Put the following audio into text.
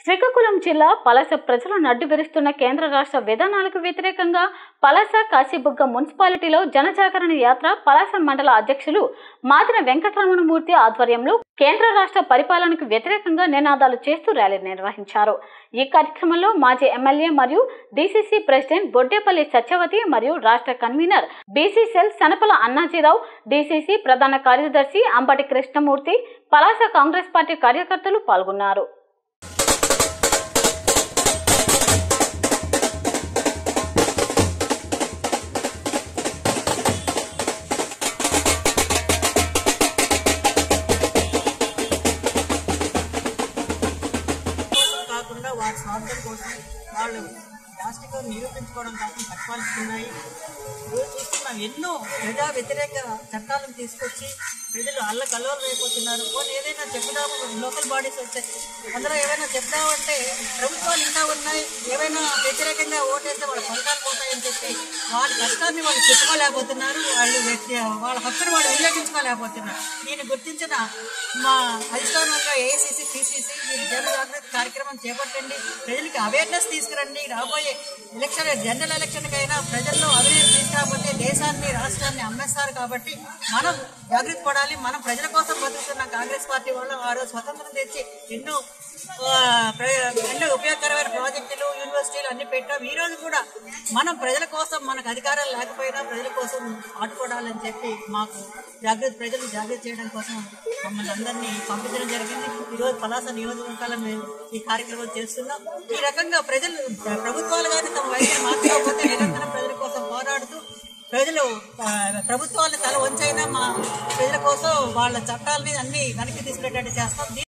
శ్రీకాకుళం జిల్లా పలస ప్రజలను అడ్డు విరుస్తున్న కేంద్ర రాష్ట్ర విధానాలకు వ్యతిరేకంగా పలస కాశీబుగ్గ మున్సిపాలిటీలో జనజాగరణ యాత్ర పలస మండల అధ్యక్షులు మాదిన వెంకటరమణమూర్తి ఆధ్వర్యంలో కేంద్ర రాష్ట్ర పరిపాలనకు వ్యతిరేకంగా నినాదాలు చేస్తూ ర్యాలీ నిర్వహించారు ఈ కార్యక్రమంలో మాజీ ఎమ్మెల్యే మరియు డీసీసీ ప్రెసిడెంట్ బొడ్డేపల్లి సత్యవతి మరియు రాష్ట్ర convener BC cell Sanapala Annajirao DCC ప్రధాన కార్యదర్శి అంబటి కృష్ణమూర్తి పలాస కాంగ్రెస్ పార్టీ కార్యకర్తలు పాల్గొన్నారు కోసం కాకుండా వారి స్వార్థం కోసం వాళ్ళు ప్లాస్టిక్ నిరూపించుకోవడం కోసం పరిపాలిస్తున్నాయి ఈరోజు చూస్తున్నాం ఎన్నో ప్రజా వ్యతిరేక చట్టాలను తీసుకొచ్చి ప్రజలు అల్ల కలవలు అయిపోతున్నారు పోనీ ఏదైనా చెప్దాము లోకల్ బాడీస్ వచ్చాయి అందులో ఏమైనా చెప్దామంటే ప్రభుత్వాలు ఇంకా ఉన్నాయి ఏమైనా వ్యతిరేకంగా ఓటేస్తే వాళ్ళ ఫలితాలు పోతాయని చెప్పి వాళ్ళ కష్టాన్ని వాళ్ళు చెప్పుకోలేకపోతున్నారు వాళ్ళు వ్యక్తి వాళ్ళ హక్కును వాళ్ళు వినియోగించుకోలేకపోతున్నారు దీన్ని గుర్తించిన మా అధిష్టానంగా ఏఐసిసి పిసిసి మీరు జన జాగ్రత్త కార్యక్రమం చేపట్టండి ప్రజలకి అవేర్నెస్ తీసుకురండి రాబోయే ఎలక్షన్ జనరల్ ఎలక్షన్కైనా ప్రజల్లో అవేర్నెస్ తీసుకురాకపోతే దేశాన్ని రాష్ట్రాన్ని అమ్మేస్తారు కాబట్టి మనం జాగ్రత్త పడాలి మనం ప్రజల కోసం బతుకుతున్న కాంగ్రెస్ పార్టీ వాళ్ళు ఆ రోజు స్వతంత్రం తెచ్చి ఎన్నో ఆ, ప్ర- ఎన్నో ఉపయోగకరమైన ప్రాజెక్టులు యూనివర్సిటీలు అన్ని పెట్టాం ఈ రోజు కూడా మనం ప్రజల కోసం మనకు అధికారాలు లేకపోయినా ప్రజల కోసం ఆడుకోవాలని చెప్పి మాకు జాగ్రత్త ప్రజలు జాగ్రత్త చేయడం కోసం మమ్మల్ని అందరినీ పంపించడం జరిగింది ఈరోజు పలాస నియోజకవర్గాలను మేము ఈ కార్యక్రమం చేస్తున్నాం ఈ రకంగా ప్రజలు ప్రభుత్వాలు కానీ తమ వైద్యం మార్చుకోకపోతే నిరంతరం ప్రజల కోసం పోరాడుతూ ప్రజలు ఆ, ప్రభుత్వాలు తల వంచైనా మా ప్రజల కోసం వాళ్ళ చట్టాలని అన్ని వెనక్కి తీసుకునేటట్టు చేస్తాం